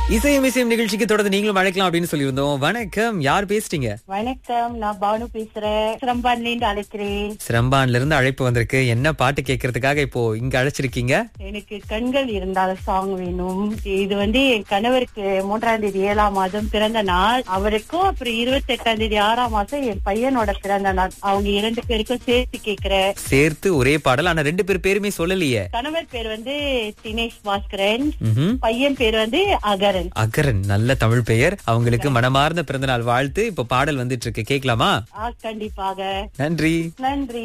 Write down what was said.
இசையும் இசையும் நிகழ்ச்சிக்கு தொடர்ந்து நீங்களும் அழைக்கலாம் அப்படின்னு சொல்லியிருந்தோம் வணக்கம் யார் பேசுறீங்க வணக்கம் நான் பானு பேசுறேன் சிரம்பான்லேருந்து அழைக்கிறேன் சிரம்பான்ல இருந்து அழைப்பு வந்திருக்கு என்ன பாட்டு கேட்கறதுக்காக இப்போ இங்க அழைச்சிருக்கீங்க எனக்கு கண்கள் இருந்தால் சாங் வேணும் இது வந்து என் கணவருக்கு மூன்றாம் தேதி ஏழாம் மாதம் பிறந்த நாள் அவருக்கும் அப்புறம் இருபத்தி எட்டாம் தேதி ஆறாம் மாசம் என் பையனோட பிறந்த நாள் அவங்க இரண்டு பேருக்கும் சேர்த்து கேக்குறேன் சேர்த்து ஒரே பாடல் ஆனா ரெண்டு பேர் பேருமே சொல்லலையே கணவர் பேர் வந்து தினேஷ் பாஸ்கரன் ம்ஹும். பையன் பேர் வந்து அகரன் அகரன் நல்ல தமிழ் பெயர் அவங்களுக்கு மனமார்ந்த பிறந்தநாள் வாழ்த்து இப்ப பாடல் வந்துட்டு இருக்கு கேட்கலாமா ஆ, கண்டிப்பாக நன்றி நன்றி